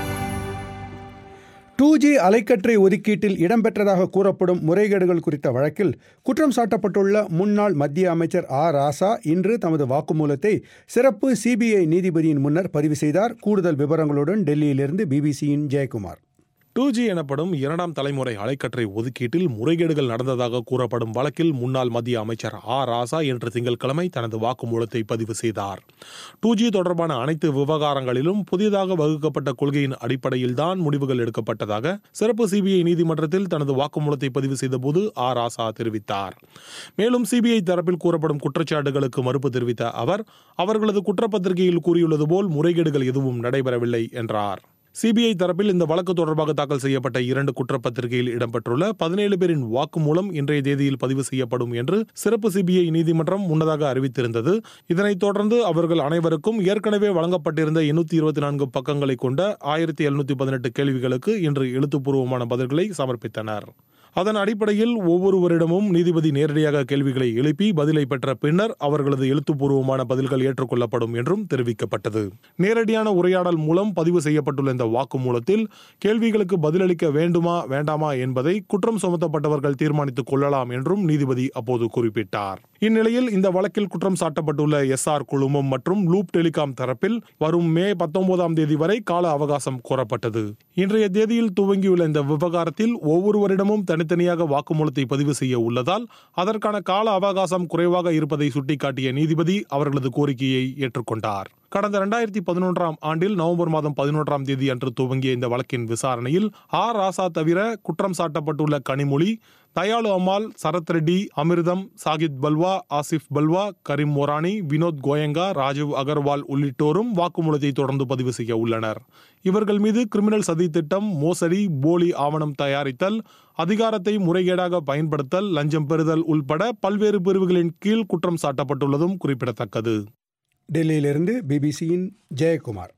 டூ ஜி அலைக்கற்றை ஒதுக்கீட்டில் இடம்பெற்றதாக கூறப்படும் முறைகேடுகள் குறித்த வழக்கில் குற்றம் சாட்டப்பட்டுள்ள முன்னாள் மத்திய அமைச்சர் ஆ ராசா இன்று தமது வாக்குமூலத்தை சிறப்பு சிபிஐ நீதிபதியின் முன்னர் பதிவு செய்தார் கூடுதல் விவரங்களுடன் டெல்லியிலிருந்து பிபிசியின் ஜெயக்குமார் டூ ஜி எனப்படும் இரண்டாம் தலைமுறை அலைக்கற்றை ஒதுக்கீட்டில் முறைகேடுகள் நடந்ததாக கூறப்படும் வழக்கில் முன்னாள் மத்திய அமைச்சர் ஆ ராசா இன்று திங்கட்கிழமை தனது வாக்குமூலத்தை பதிவு செய்தார் டூ ஜி தொடர்பான அனைத்து விவகாரங்களிலும் புதிதாக வகுக்கப்பட்ட கொள்கையின் அடிப்படையில்தான் முடிவுகள் எடுக்கப்பட்டதாக சிறப்பு சிபிஐ நீதிமன்றத்தில் தனது வாக்குமூலத்தை பதிவு செய்தபோது ஆ ராசா தெரிவித்தார் மேலும் சிபிஐ தரப்பில் கூறப்படும் குற்றச்சாட்டுகளுக்கு மறுப்பு தெரிவித்த அவர் அவர்களது குற்றப்பத்திரிகையில் கூறியுள்ளது போல் முறைகேடுகள் எதுவும் நடைபெறவில்லை என்றார் சிபிஐ தரப்பில் இந்த வழக்கு தொடர்பாக தாக்கல் செய்யப்பட்ட இரண்டு குற்றப்பத்திரிகையில் இடம்பெற்றுள்ள பதினேழு பேரின் வாக்குமூலம் இன்றைய தேதியில் பதிவு செய்யப்படும் என்று சிறப்பு சிபிஐ நீதிமன்றம் முன்னதாக அறிவித்திருந்தது இதனைத் தொடர்ந்து அவர்கள் அனைவருக்கும் ஏற்கனவே வழங்கப்பட்டிருந்த எண்ணூத்தி இருபத்தி நான்கு பக்கங்களை கொண்ட ஆயிரத்தி எழுநூத்தி பதினெட்டு கேள்விகளுக்கு இன்று எழுத்துப்பூர்வமான பதில்களை சமர்ப்பித்தனர் அதன் அடிப்படையில் ஒவ்வொருவரிடமும் நீதிபதி நேரடியாக கேள்விகளை எழுப்பி பதிலை பெற்ற பின்னர் அவர்களது எழுத்துப்பூர்வமான பதில்கள் ஏற்றுக்கொள்ளப்படும் என்றும் தெரிவிக்கப்பட்டது நேரடியான உரையாடல் மூலம் பதிவு செய்யப்பட்டுள்ள இந்த வாக்குமூலத்தில் கேள்விகளுக்கு பதிலளிக்க வேண்டுமா வேண்டாமா என்பதை குற்றம் சுமத்தப்பட்டவர்கள் தீர்மானித்துக் கொள்ளலாம் என்றும் நீதிபதி அப்போது குறிப்பிட்டார் இந்நிலையில் இந்த வழக்கில் குற்றம் சாட்டப்பட்டுள்ள எஸ் ஆர் குழுமம் மற்றும் லூப் டெலிகாம் தரப்பில் வரும் மே பத்தொன்பதாம் தேதி வரை கால அவகாசம் கோரப்பட்டது இன்றைய தேதியில் துவங்கியுள்ள இந்த விவகாரத்தில் ஒவ்வொருவரிடமும் தனித்தனியாக வாக்குமூலத்தை பதிவு செய்ய உள்ளதால் அதற்கான கால அவகாசம் குறைவாக இருப்பதை சுட்டிக்காட்டிய நீதிபதி அவர்களது கோரிக்கையை ஏற்றுக்கொண்டார் கடந்த இரண்டாயிரத்தி பதினொன்றாம் ஆண்டில் நவம்பர் மாதம் பதினொன்றாம் தேதி அன்று துவங்கிய இந்த வழக்கின் விசாரணையில் ஆர் ராசா தவிர குற்றம் சாட்டப்பட்டுள்ள கனிமொழி தயாளு அம்மாள் சரத் ரெட்டி அமிர்தம் சாகித் பல்வா ஆசிஃப் பல்வா கரீம் மொரானி வினோத் கோயங்கா ராஜீவ் அகர்வால் உள்ளிட்டோரும் வாக்குமூலத்தை தொடர்ந்து பதிவு செய்ய உள்ளனர் இவர்கள் மீது கிரிமினல் சதி திட்டம் மோசடி போலி ஆவணம் தயாரித்தல் அதிகாரத்தை முறைகேடாக பயன்படுத்தல் லஞ்சம் பெறுதல் உள்பட பல்வேறு பிரிவுகளின் கீழ் குற்றம் சாட்டப்பட்டுள்ளதும் குறிப்பிடத்தக்கது டெல்லியிலிருந்து பிபிசியின் ஜெயக்குமார்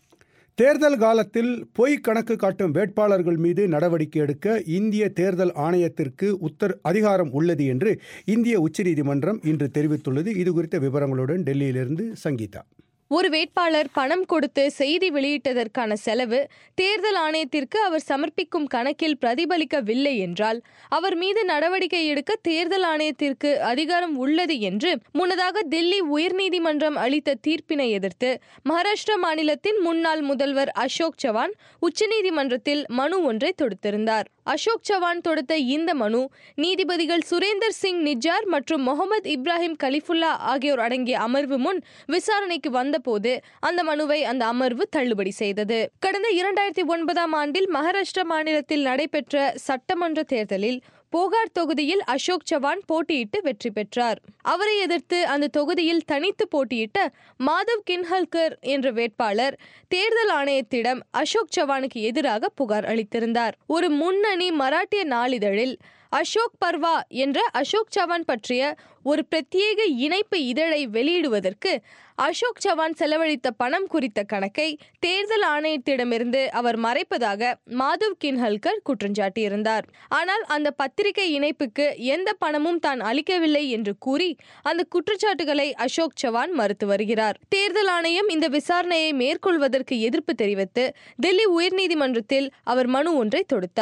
தேர்தல் காலத்தில் பொய் கணக்கு காட்டும் வேட்பாளர்கள் மீது நடவடிக்கை எடுக்க இந்திய தேர்தல் ஆணையத்திற்கு உத்தர் அதிகாரம் உள்ளது என்று இந்திய உச்சநீதிமன்றம் இன்று தெரிவித்துள்ளது இது குறித்த விவரங்களுடன் டெல்லியிலிருந்து சங்கீதா ஒரு வேட்பாளர் பணம் கொடுத்து செய்தி வெளியிட்டதற்கான செலவு தேர்தல் ஆணையத்திற்கு அவர் சமர்ப்பிக்கும் கணக்கில் பிரதிபலிக்கவில்லை என்றால் அவர் மீது நடவடிக்கை எடுக்க தேர்தல் ஆணையத்திற்கு அதிகாரம் உள்ளது என்று முன்னதாக தில்லி உயர்நீதிமன்றம் அளித்த தீர்ப்பினை எதிர்த்து மகாராஷ்டிரா மாநிலத்தின் முன்னாள் முதல்வர் அசோக் சவான் உச்சநீதிமன்றத்தில் மனு ஒன்றை தொடுத்திருந்தார் அசோக் சவான் தொடுத்த இந்த மனு நீதிபதிகள் சுரேந்தர் சிங் நிஜார் மற்றும் முகமது இப்ராஹிம் கலிஃபுல்லா ஆகியோர் அடங்கிய அமர்வு முன் விசாரணைக்கு வந்தபோது அந்த மனுவை அந்த அமர்வு தள்ளுபடி செய்தது கடந்த இரண்டாயிரத்தி ஒன்பதாம் ஆண்டில் மகாராஷ்டிரா மாநிலத்தில் நடைபெற்ற சட்டமன்ற தேர்தலில் போகார் தொகுதியில் அசோக் சவான் போட்டியிட்டு வெற்றி பெற்றார் அவரை எதிர்த்து அந்த தொகுதியில் தனித்து போட்டியிட்ட மாதவ் கின்ஹல்கர் என்ற வேட்பாளர் தேர்தல் ஆணையத்திடம் அசோக் சவானுக்கு எதிராக புகார் அளித்திருந்தார் ஒரு முன்னணி மராட்டிய நாளிதழில் அசோக் பர்வா என்ற அசோக் சவான் பற்றிய ஒரு பிரத்யேக இணைப்பு இதழை வெளியிடுவதற்கு அசோக் சவான் செலவழித்த பணம் குறித்த கணக்கை தேர்தல் ஆணையத்திடமிருந்து அவர் மறைப்பதாக மாதவ் கின்ஹல்கர் குற்றஞ்சாட்டியிருந்தார் ஆனால் அந்த பத்திரிகை இணைப்புக்கு எந்த பணமும் தான் அளிக்கவில்லை என்று கூறி அந்த குற்றச்சாட்டுகளை அசோக் சவான் மறுத்து வருகிறார் தேர்தல் ஆணையம் இந்த விசாரணையை மேற்கொள்வதற்கு எதிர்ப்பு தெரிவித்து டெல்லி உயர்நீதிமன்றத்தில் அவர் மனு ஒன்றை தொடுத்தார்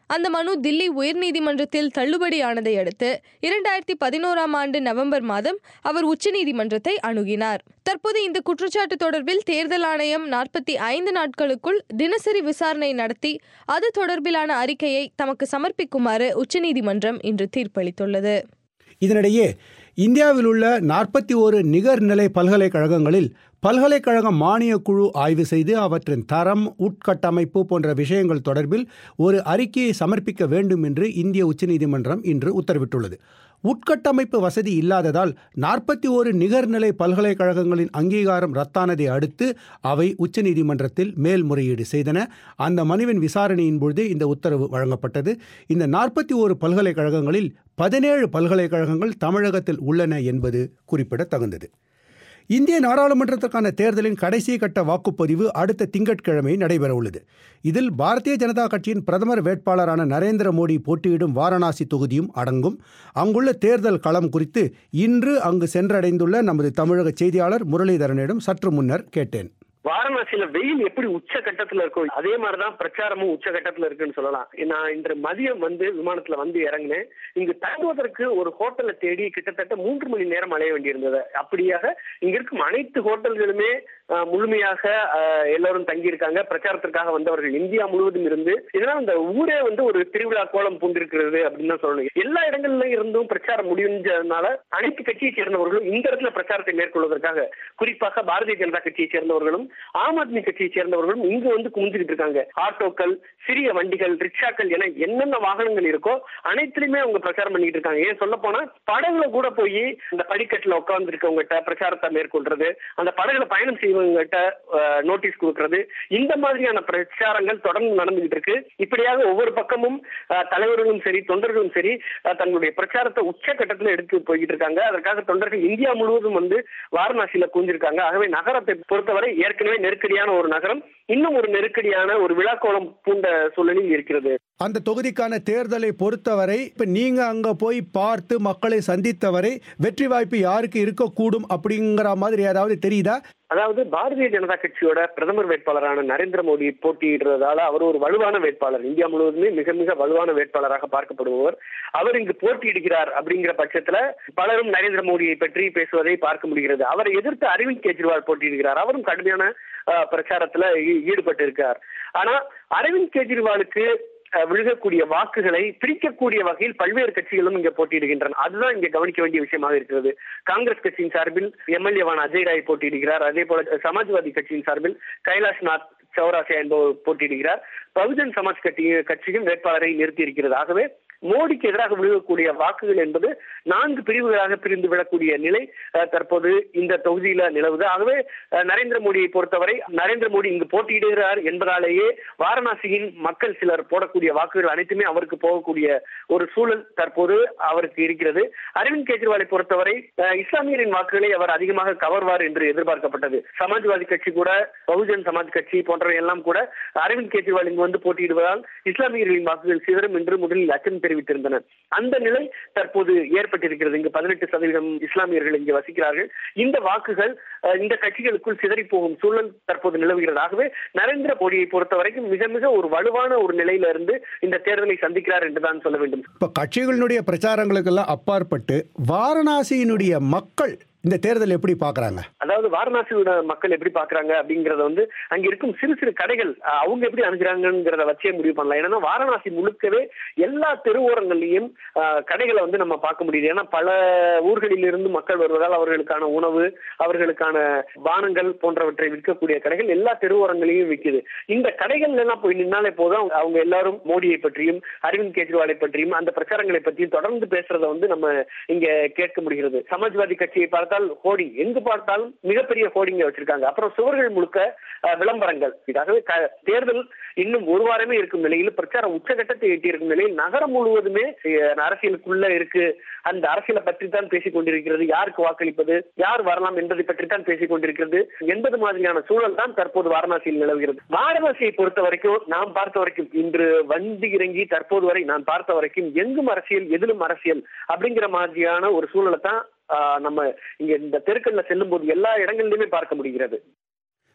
அந்த மனு தில்லி உயர்நீதிமன்றத்தில் தள்ளுபடியானதை அடுத்து இரண்டாயிரத்தி பதினோராம் ஆண்டு நவம்பர் மாதம் அவர் உச்சநீதிமன்றத்தை அணுகினார் தற்போது இந்த குற்றச்சாட்டு தொடர்பில் தேர்தல் ஆணையம் நாற்பத்தி ஐந்து நாட்களுக்குள் தினசரி விசாரணை நடத்தி அது தொடர்பிலான அறிக்கையை தமக்கு சமர்ப்பிக்குமாறு உச்சநீதிமன்றம் இன்று தீர்ப்பளித்துள்ளது இதனிடையே இந்தியாவில் உள்ள நாற்பத்தி ஒரு நிகர்நிலை பல்கலைக்கழகங்களில் பல்கலைக்கழக மானியக் குழு ஆய்வு செய்து அவற்றின் தரம் உட்கட்டமைப்பு போன்ற விஷயங்கள் தொடர்பில் ஒரு அறிக்கையை சமர்ப்பிக்க வேண்டும் என்று இந்திய உச்சநீதிமன்றம் இன்று உத்தரவிட்டுள்ளது உட்கட்டமைப்பு வசதி இல்லாததால் நாற்பத்தி ஒரு நிகர்நிலை பல்கலைக்கழகங்களின் அங்கீகாரம் ரத்தானதை அடுத்து அவை உச்சநீதிமன்றத்தில் மேல்முறையீடு செய்தன அந்த மனுவின் விசாரணையின் பொழுது இந்த உத்தரவு வழங்கப்பட்டது இந்த நாற்பத்தி ஒரு பல்கலைக்கழகங்களில் பதினேழு பல்கலைக்கழகங்கள் தமிழகத்தில் உள்ளன என்பது குறிப்பிடத்தகுந்தது இந்திய நாடாளுமன்றத்திற்கான தேர்தலின் கடைசி கட்ட வாக்குப்பதிவு அடுத்த திங்கட்கிழமை நடைபெறவுள்ளது இதில் பாரதிய ஜனதா கட்சியின் பிரதமர் வேட்பாளரான நரேந்திர மோடி போட்டியிடும் வாரணாசி தொகுதியும் அடங்கும் அங்குள்ள தேர்தல் களம் குறித்து இன்று அங்கு சென்றடைந்துள்ள நமது தமிழக செய்தியாளர் முரளிதரனிடம் சற்று முன்னர் கேட்டேன் வாரணாசியில வெயில் எப்படி உச்ச கட்டத்துல இருக்கும் அதே மாதிரிதான் பிரச்சாரமும் உச்ச கட்டத்துல இருக்குன்னு சொல்லலாம் நான் இன்று மதியம் வந்து விமானத்துல வந்து இறங்கினேன் இங்கு தங்குவதற்கு ஒரு ஹோட்டலை தேடி கிட்டத்தட்ட மூன்று மணி நேரம் அலைய வேண்டியிருந்தது அப்படியாக இங்க இருக்கும் அனைத்து ஹோட்டல்களுமே அஹ், முழுமையாக அஹ், எல்லாரும் தங்கி இருக்காங்க பிரச்சாரத்திற்காக வந்தவர்கள் இந்தியா முழுவதும் இருந்து இதனால் அந்த ஊரே வந்து ஒரு திருவிழா கோலம் பூண்டிருக்கிறது அப்படின்னு தான் சொல்லணும் எல்லா இடங்கள்ல இருந்தும் பிரச்சாரம் முடிஞ்சதுனால அனைத்து கட்சியை சேர்ந்தவர்களும் இந்த இடத்துல பிரச்சாரத்தை மேற்கொள்வதற்காக குறிப்பாக பாரதிய ஜனதா கட்சியை சேர்ந்தவர்களும் ஆம் ஆத்மி கட்சியை சேர்ந்தவர்களும் இங்கு வந்து குமிஞ்சுக்கிட்டு இருக்காங்க ஆட்டோக்கள் சிறிய வண்டிகள் ரிக்ஷாக்கள் என என்னென்ன வாகனங்கள் இருக்கோ அனைத்திலுமே அவங்க பிரச்சாரம் பண்ணிட்டு இருக்காங்க ஏன் சொல்ல போனா படகுல கூட போய் இந்த படிக்கட்டுல உட்கார்ந்து இருக்கவங்ககிட்ட பிரச்சாரத்தை மேற்கொள்றது அந்த படகுல பயணம் செய்வங்ககிட்ட நோட்டீஸ் கொடுக்கறது இந்த மாதிரியான பிரச்சாரங்கள் தொடர்ந்து நடந்துகிட்டு இருக்கு இப்படியாக ஒவ்வொரு பக்கமும் அஹ், தலைவர்களும் சரி தொண்டர்களும் சரி அஹ், தங்களுடைய பிரச்சாரத்தை உச்சகட்டத்தில் எடுத்து போய்கிட்டு இருக்காங்க அதற்காக தொண்டர்கள் இந்தியா முழுவதும் வந்து வாரணாசியில குஞ்சிருக்காங்க ஆகவே நகரத்தை பொறுத்தவரை ஏற்கனவே நெருக்கடியான ஒரு நகரம் இன்னும் ஒரு நெருக்கடியான ஒரு விழாக்கோலம் பூண்ட சூழலில் இருக்கிறது அந்த தொகுதிக்கான தேர்தலை பொறுத்தவரை இப்ப நீங்க அங்க போய் பார்த்து மக்களை சந்தித்தவரை வெற்றி வாய்ப்பு யாருக்கு இருக்கக்கூடும் அப்படிங்கிற மாதிரி ஏதாவது தெரியுதா அதாவது பாரதிய ஜனதா கட்சியோட பிரதமர் வேட்பாளரான நரேந்திர மோடி போட்டியிடுறதால அவர் ஒரு வலுவான வேட்பாளர் இந்தியா முழுவதுமே மிக மிக வலுவான வேட்பாளராக பார்க்கப்படுபவர் அவர் இங்கு போட்டியிடுகிறார் அப்படிங்கிற பட்சத்துல பலரும் நரேந்திர மோடியை பற்றி பேசுவதை பார்க்க முடிகிறது அவரை எதிர்த்து அரவிந்த் கெஜ்ரிவால் போட்டியிடுகிறார் அவரும் கடுமையான அஹ், பிரச்சாரத்துல ஈ- ஈடுபட்டு இருக்கார் ஆனா அரவிந்த் கெஜ்ரிவாலுக்கு அஹ், விழுகக்கூடிய வாக்குகளை பிரிக்கக்கூடிய வகையில் பல்வேறு கட்சிகளும் இங்க போட்டியிடுகின்றன அதுதான் இங்க கவனிக்க வேண்டிய விஷயமாக இருக்கிறது காங்கிரஸ் கட்சியின் சார்பில் எம்எல்ஏவான அஜய் ராய் போட்டியிடுகிறார் அதே போல சமாஜ்வாதி கட்சியின் சார்பில் கைலாஷ் நாத் சௌராசியா என்பவர் போட்டியிடுகிறார் பகுஜன் சமாஜ் கட்சி கட்சியும் வேட்பாளரை நிறுத்தி இருக்கிறது ஆகவே மோடிக்கு எதிராக விழுகக்கூடிய வாக்குகள் என்பது நான்கு பிரிவுகளாக பிரிந்து விடக்கூடிய நிலை அஹ், தற்போது இந்த தொகுதியில நிலவுது ஆகவே அஹ், நரேந்திர மோடியை பொறுத்தவரை நரேந்திர மோடி இங்கு போட்டியிடுகிறார் என்பதாலேயே வாரணாசியின் மக்கள் சிலர் போடக்கூடிய வாக்குகள் அனைத்துமே அவருக்கு போகக்கூடிய ஒரு சூழல் தற்போது அவருக்கு இருக்கிறது அரவிந்த் கெஜ்ரிவாலை பொறுத்தவரை அஹ், இஸ்லாமியரின் வாக்குகளை அவர் அதிகமாக கவர்வார் என்று எதிர்பார்க்கப்பட்டது சமாஜ்வாதி கட்சி கூட பகுஜன் சமாஜ் கட்சி போன்றவை எல்லாம் கூட அரவிந்த் கெஜ்ரிவால் இங்கு வந்து போட்டியிடுவதால் இஸ்லாமியர்களின் வாக்குகள் சிதறும் என்று முதலில் அச்சம் தெரிவித்திருந்தனர் அந்த நிலை தற்போது ஏற்பட்டிருக்கிறது இங்கு பதினெட்டு சதவீதம் இஸ்லாமியர்கள் இங்கு வசிக்கிறார்கள் இந்த வாக்குகள் அஹ், இந்த கட்சிகளுக்குள் சிதறி போகும் சூழல் தற்போது நிலவுகிறது ஆகவே நரேந்திர மோடியை பொறுத்த வரைக்கும் மிக மிக ஒரு வலுவான ஒரு நிலையில இருந்து இந்த தேர்தலை சந்திக்கிறார் என்றுதான் சொல்ல வேண்டும் இப்ப கட்சிகளினுடைய பிரச்சாரங்களுக்கெல்லாம் அப்பாற்பட்டு வாரணாசியினுடைய மக்கள் இந்த தேர்தல் எப்படி பார்க்கறாங்க அதாவது வாரணாசியோட மக்கள் எப்படி பாக்குறாங்க அப்படிங்கறத வந்து அங்க இருக்கும் சிறு சிறு கடைகள் அஹ், அவங்க எப்படி அணுகிறாங்கிறத வச்சே முடிவு பண்ணலாம் ஏன்னா வாரணாசி முழுக்கவே எல்லா தெருவோரங்கள்லயும் அஹ், கடைகளை வந்து நம்ம பார்க்க முடியுது ஏன்னா பல ஊர்களில் இருந்து மக்கள் வருவதால் அவர்களுக்கான உணவு அவர்களுக்கான பானங்கள் போன்றவற்றை விற்கக்கூடிய கடைகள் எல்லா தெருவோரங்களையும் விற்குது இந்த கடைகள்ல எல்லாம் போய் நின்னாலே போதும் அவங்க- அவங்க எல்லாரும் மோடியை பற்றியும் அரவிந்த் கெஜ்ரிவாலை பற்றியும் அந்த பிரச்சாரங்களை பற்றியும் தொடர்ந்து பேசுறத வந்து நம்ம இங்க கேட்க முடிகிறது சமாஜ்வாதி கட்சியை பார்த்தால் ஹோர்டிங் எங்கு பார்த்தாலும் மிகப்பெரிய ஹோர்டிங்க வச்சிருக்காங்க அப்புறம் சுவர்கள் முழுக்க அஹ், விளம்பரங்கள் இதாகவே க- தேர்தல் இன்னும் ஒரு வாரமே இருக்கும் நிலையில் பிரச்சாரம் உச்சகட்டத்தை எட்டியிருக்கும் நிலையில் நகரம் முழுவதுமே அஹ், அரசியலுக்குள்ள இருக்கு அந்த அரசியலை பற்றி தான் பேசிக் கொண்டிருக்கிறது யாருக்கு வாக்களிப்பது யார் வரலாம் என்பதை பற்றி தான் பேசிக் கொண்டிருக்கிறது என்பது மாதிரியான சூழல் தான் தற்போது வாரணாசியில் நிலவுகிறது வாரணாசியை பொறுத்த வரைக்கும் நாம் பார்த்த வரைக்கும் இன்று வந்து இறங்கி தற்போது வரை நான் பார்த்த வரைக்கும் எங்கும் அரசியல் எதிலும் அரசியல் அப்படிங்கிற மாதிரியான ஒரு சூழலை தான் ஆஹ், நம்ம இங்க இந்த தெருக்கள்ல செல்லும் போது எல்லா இடங்களிலுமே பார்க்க முடிகிறது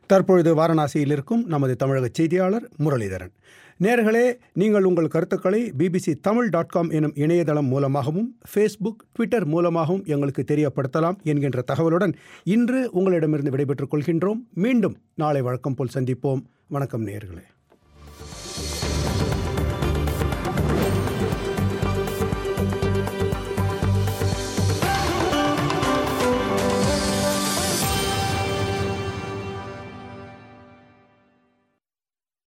தற்பொழுது வாரணாசியில் இருக்கும் நமது தமிழக செய்தியாளர் முரளிதரன் நேர்களே நீங்கள் உங்கள் கருத்துக்களை பிபிசி தமிழ் டாட் காம் எனும் இணையதளம் மூலமாகவும் ஃபேஸ்புக் ட்விட்டர் மூலமாகவும் எங்களுக்கு தெரியப்படுத்தலாம் என்கின்ற தகவலுடன் இன்று உங்களிடமிருந்து விடைபெற்றுக் கொள்கின்றோம் மீண்டும் நாளை வழக்கம் போல் சந்திப்போம் வணக்கம் நேர்களே